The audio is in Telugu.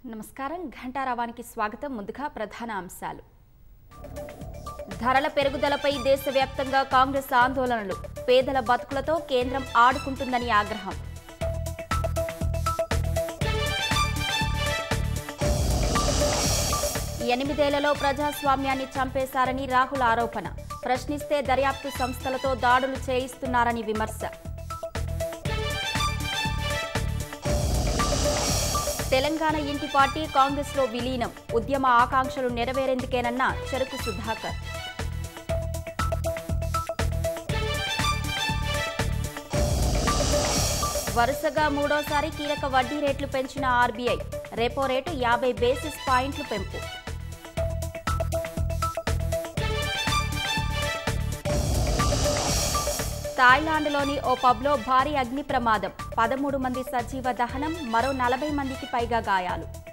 నమస్కారం ఘంటారావానికి స్వాగతం ముందుగా ప్రధాన అంశాలు ధరల పెరుగుదలపై దేశవ్యాప్తంగా కాంగ్రెస్ ఆందోళనలు పేదల బతుకులతో కేంద్రం ఆడుకుంటుందని ఆగ్రహం ఎనిమిదేళ్లలో ప్రజాస్వామ్యాన్ని చంపేశారని రాహుల్ ఆరోపణ ప్రశ్నిస్తే దర్యాప్తు సంస్థలతో దాడులు చేయిస్తున్నారని విమర్శ తెలంగాణ ఇంటి పార్టీ కాంగ్రెస్లో విలీనం ఉద్యమ ఆకాంక్షలు నెరవేరేందుకేనన్న చెరుకు సుధాకర్ వరుసగా మూడోసారి కీలక వడ్డీ రేట్లు పెంచిన ఆర్బీఐ రెపో రేటు యాభై బేసిస్ పాయింట్లు పెంపు థాయిలాండ్లోని ఓ పబ్లో భారీ అగ్ని ప్రమాదం పదమూడు మంది సజీవ దహనం మరో నలభై మందికి పైగా గాయాలు